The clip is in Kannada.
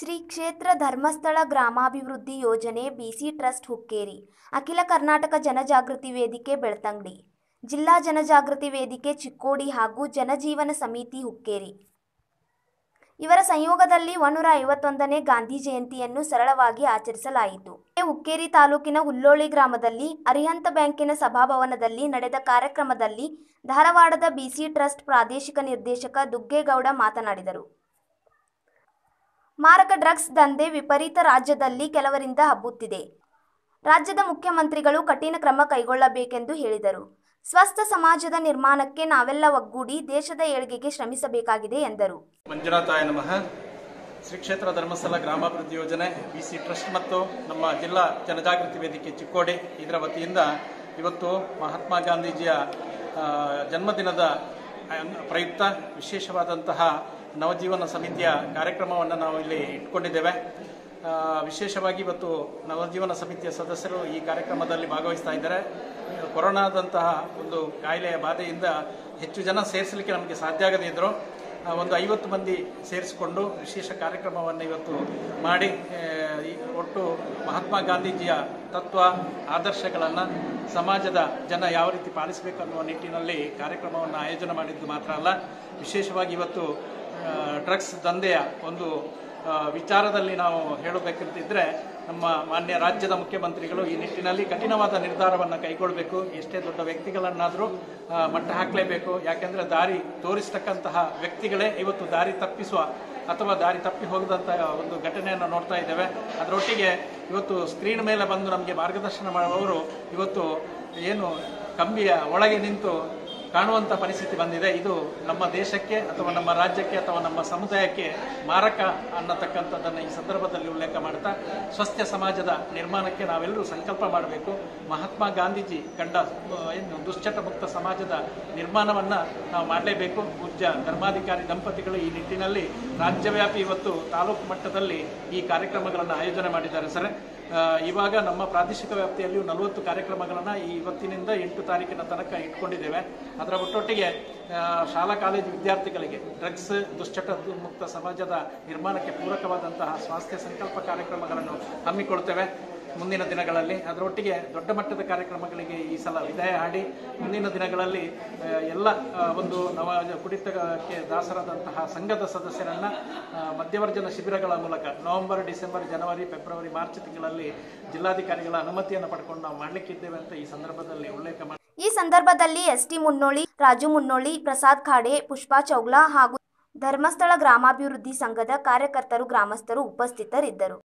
ಶ್ರೀ ಕ್ಷೇತ್ರ ಧರ್ಮಸ್ಥಳ ಗ್ರಾಮಾಭಿವೃದ್ಧಿ ಯೋಜನೆ ಬಿಸಿ ಟ್ರಸ್ಟ್ ಹುಕ್ಕೇರಿ ಅಖಿಲ ಕರ್ನಾಟಕ ಜನಜಾಗೃತಿ ವೇದಿಕೆ ಬೆಳ್ತಂಗಡಿ ಜಿಲ್ಲಾ ಜನಜಾಗೃತಿ ವೇದಿಕೆ ಚಿಕ್ಕೋಡಿ ಹಾಗೂ ಜನಜೀವನ ಸಮಿತಿ ಹುಕ್ಕೇರಿ ಇವರ ಸಂಯೋಗದಲ್ಲಿ ಒಂದೂರ ಐವತ್ತೊಂದನೇ ಗಾಂಧಿ ಜಯಂತಿಯನ್ನು ಸರಳವಾಗಿ ಆಚರಿಸಲಾಯಿತು ಹುಕ್ಕೇರಿ ತಾಲೂಕಿನ ಹುಲ್ಲೋಳಿ ಗ್ರಾಮದಲ್ಲಿ ಅರಿಹಂತ ಬ್ಯಾಂಕಿನ ಸಭಾಭವನದಲ್ಲಿ ನಡೆದ ಕಾರ್ಯಕ್ರಮದಲ್ಲಿ ಧಾರವಾಡದ ಬಿಸಿ ಟ್ರಸ್ಟ್ ಪ್ರಾದೇಶಿಕ ನಿರ್ದೇಶಕ ದುಗ್ಗೇಗೌಡ ಮಾತನಾಡಿದರು ಮಾರಕ ಡ್ರಗ್ಸ್ ದಂಧೆ ವಿಪರೀತ ರಾಜ್ಯದಲ್ಲಿ ಕೆಲವರಿಂದ ಹಬ್ಬುತ್ತಿದೆ ರಾಜ್ಯದ ಮುಖ್ಯಮಂತ್ರಿಗಳು ಕಠಿಣ ಕ್ರಮ ಕೈಗೊಳ್ಳಬೇಕೆಂದು ಹೇಳಿದರು ಸ್ವಸ್ಥ ಸಮಾಜದ ನಿರ್ಮಾಣಕ್ಕೆ ನಾವೆಲ್ಲ ಒಗ್ಗೂಡಿ ದೇಶದ ಏಳ್ಗೆಗೆ ಶ್ರಮಿಸಬೇಕಾಗಿದೆ ಎಂದರು ಮಂಜುನಾಥಾಯ ನಮಃ ಶ್ರೀ ಕ್ಷೇತ್ರ ಧರ್ಮಸ್ಥಳ ಗ್ರಾಮಾಭಿವೃದ್ಧಿ ಯೋಜನೆ ಬಿ ಸಿ ಟ್ರಸ್ಟ್ ಮತ್ತು ನಮ್ಮ ಜಿಲ್ಲಾ ಜನಜಾಗೃತಿ ವೇದಿಕೆ ಚಿಕ್ಕೋಡಿ ಇದರ ವತಿಯಿಂದ ಇವತ್ತು ಮಹಾತ್ಮ ಗಾಂಧೀಜಿಯ ಆ, ಜನ್ಮದಿನದ ಅನ್- ಪ್ರಯುಕ್ತ ವಿಶೇಷವಾದಂತಹ ನವಜೀವನ ಸಮಿತಿಯ ಕಾರ್ಯಕ್ರಮವನ್ನು ನಾವು ಇಲ್ಲಿ ಇಟ್ಕೊಂಡಿದ್ದೇವೆ ಆ, ವಿಶೇಷವಾಗಿ ಇವತ್ತು ನವಜೀವನ ಸಮಿತಿಯ ಸದಸ್ಯರು ಈ ಕಾರ್ಯಕ್ರಮದಲ್ಲಿ ಭಾಗವಹಿಸ್ತಾ ಇದ್ದಾರೆ ಕೊರೋನಾದಂತಹ ಒಂದು ಕಾಯಿಲೆಯ ಬಾಧೆಯಿಂದ ಹೆಚ್ಚು ಜನ ಸೇರಿಸಲಿಕ್ಕೆ ನಮಗೆ ಸಾಧ್ಯ ಆಗದೇ ಇದ್ದರು ಆ, ಒಂದು ಐವತ್ತು ಮಂದಿ ಸೇರಿಸಿಕೊಂಡು ವಿಶೇಷ ಕಾರ್ಯಕ್ರಮವನ್ನು ಇವತ್ತು ಮಾಡಿ ಆ, ಈ ಒಟ್ಟು ಮಹಾತ್ಮ ಗಾಂಧೀಜಿಯ ತತ್ವ ಆದರ್ಶಗಳನ್ನು ಸಮಾಜದ ಜನ ಯಾವ ರೀತಿ ಪಾಲಿಸಬೇಕು ಅನ್ನುವ ನಿಟ್ಟಿನಲ್ಲಿ ಕಾರ್ಯಕ್ರಮವನ್ನು ಆಯೋಜನೆ ಮಾಡಿದ್ದು ಮಾತ್ರ ಅಲ್ಲ ವಿಶೇಷವಾಗಿ ಇವತ್ತು ಡ್ರಗ್ಸ್ ದಂಧೆಯ ಒಂದು ಆ, ವಿಚಾರದಲ್ಲಿ ನಾವು ಹೇಳಬೇಕಂತಿದ್ರೆ ನಮ್ಮ ಮಾನ್ಯ ರಾಜ್ಯದ ಮುಖ್ಯಮಂತ್ರಿಗಳು ಈ ನಿಟ್ಟಿನಲ್ಲಿ ಕಠಿಣವಾದ ನಿರ್ಧಾರವನ್ನು ಕೈಗೊಳ್ಳಬೇಕು ಎಷ್ಟೇ ದೊಡ್ಡ ವ್ಯಕ್ತಿಗಳನ್ನಾದರೂ ಆ, ಮಟ್ಟ ಹಾಕಲೇಬೇಕು ಯಾಕೆಂದ್ರೆ ದಾರಿ ತೋರಿಸ್ತಕ್ಕಂತಹ ವ್ಯಕ್ತಿಗಳೇ ಇವತ್ತು ದಾರಿ ತಪ್ಪಿಸುವ ಅಥವಾ ದಾರಿ ತಪ್ಪಿ ಹೋಗದಂತಹ ಒಂದು ಘಟನೆಯನ್ನು ನೋಡ್ತಾ ಇದ್ದೇವೆ ಅದರೊಟ್ಟಿಗೆ ಇವತ್ತು ಸ್ಕ್ರೀನ್ ಮೇಲೆ ಬಂದು ನಮಗೆ ಮಾರ್ಗದರ್ಶನ ಮಾಡುವವರು ಇವತ್ತು ಏನು ಕಂಬಿಯ ಒಳಗೆ ನಿಂತು ಕಾಣುವಂಥ ಪರಿಸ್ಥಿತಿ ಬಂದಿದೆ ಇದು ನಮ್ಮ ದೇಶಕ್ಕೆ ಅಥವಾ ನಮ್ಮ ರಾಜ್ಯಕ್ಕೆ ಅಥವಾ ನಮ್ಮ ಸಮುದಾಯಕ್ಕೆ ಮಾರಕ ಅನ್ನತಕ್ಕಂಥದ್ದನ್ನು ಈ ಸಂದರ್ಭದಲ್ಲಿ ಉಲ್ಲೇಖ ಮಾಡ್ತಾ ಸ್ವಸ್ಥ ಸಮಾಜದ ನಿರ್ಮಾಣಕ್ಕೆ ನಾವೆಲ್ಲರೂ ಸಂಕಲ್ಪ ಮಾಡಬೇಕು ಮಹಾತ್ಮ ಗಾಂಧೀಜಿ ಕಂಡ ಆ, ಏನು ದುಶ್ಚಟ ಮುಕ್ತ ಸಮಾಜದ ನಿರ್ಮಾಣವನ್ನು ನಾವು ಮಾಡಲೇಬೇಕು ಪೂಜ್ಯ ಧರ್ಮಾಧಿಕಾರಿ ದಂಪತಿಗಳು ಈ ನಿಟ್ಟಿನಲ್ಲಿ ರಾಜ್ಯವ್ಯಾಪಿ ಇವತ್ತು ತಾಲೂಕು ಮಟ್ಟದಲ್ಲಿ ಈ ಕಾರ್ಯಕ್ರಮಗಳನ್ನು ಆಯೋಜನೆ ಮಾಡಿದ್ದಾರೆ ಸರ್ ಆ, ಇವಾಗ ನಮ್ಮ ಪ್ರಾದೇಶಿಕ ವ್ಯಾಪ್ತಿಯಲ್ಲಿಯೂ ನಲವತ್ತು ಕಾರ್ಯಕ್ರಮಗಳನ್ನು ಈ ಇವತ್ತಿನಿಂದ ಎಂಟು ತಾರೀಕಿನ ತನಕ ಇಟ್ಕೊಂಡಿದ್ದೇವೆ ಅದರ ಒಟ್ಟೊಟ್ಟಿಗೆ ಆ, ಶಾಲಾ ಕಾಲೇಜು ವಿದ್ಯಾರ್ಥಿಗಳಿಗೆ ಡ್ರಗ್ಸ್ ದುಶ್ಚಟ ಮುಕ್ತ ಸಮಾಜದ ನಿರ್ಮಾಣಕ್ಕೆ ಪೂರಕವಾದಂತಹ ಸ್ವಾಸ್ಥ್ಯ ಸಂಕಲ್ಪ ಕಾರ್ಯಕ್ರಮಗಳನ್ನು ಹಮ್ಮಿಕೊಳ್ತೇವೆ ಮುಂದಿನ ದಿನಗಳಲ್ಲಿ ಅದರೊಟ್ಟಿಗೆ ದೊಡ್ಡ ಮಟ್ಟದ ಕಾರ್ಯಕ್ರಮಗಳಿಗೆ ಈ ಸಲ ವಿದಾಯ ಹಾಡಿ ಮುಂದಿನ ದಿನಗಳಲ್ಲಿ ಆ, ಎಲ್ಲ ಆ, ಒಂದು ನವ ಕುಡಿತಕ್ಕೆ ದಾಸರಾದಂತಹ ಸಂಘದ ಸದಸ್ಯರನ್ನ ಆ, ಮಧ್ಯವರ್ಜನ ಶಿಬಿರಗಳ ಮೂಲಕ ನವೆಂಬರ್ ಡಿಸೆಂಬರ್ ಜನವರಿ ಫೆಬ್ರವರಿ ಮಾರ್ಚ್ ತಿಂಗಳಲ್ಲಿ ಜಿಲ್ಲಾಧಿಕಾರಿಗಳ ಅನುಮತಿಯನ್ನು ಪಡ್ಕೊಂಡು ನಾವು ಮಾಡಲಿಕ್ಕಿದ್ದೇವೆ ಅಂತ ಈ ಸಂದರ್ಭದಲ್ಲಿ ಉಲ್ಲೇಖ ಮಾಡಿ ಈ ಸಂದರ್ಭದಲ್ಲಿ ಎಸ್ಟಿ ಮುನ್ನೋಳಿ ರಾಜು ಮುನ್ನೋಳಿ ಪ್ರಸಾದ್ ಖಾಡೆ ಪುಷ್ಪಾ ಚೌಗ್ಲಾ ಹಾಗೂ ಧರ್ಮಸ್ಥಳ ಗ್ರಾಮಾಭಿವೃದ್ಧಿ ಸಂಘದ ಕಾರ್ಯಕರ್ತರು ಗ್ರಾಮಸ್ಥರು ಉಪಸ್ಥಿತರಿದ್ದರು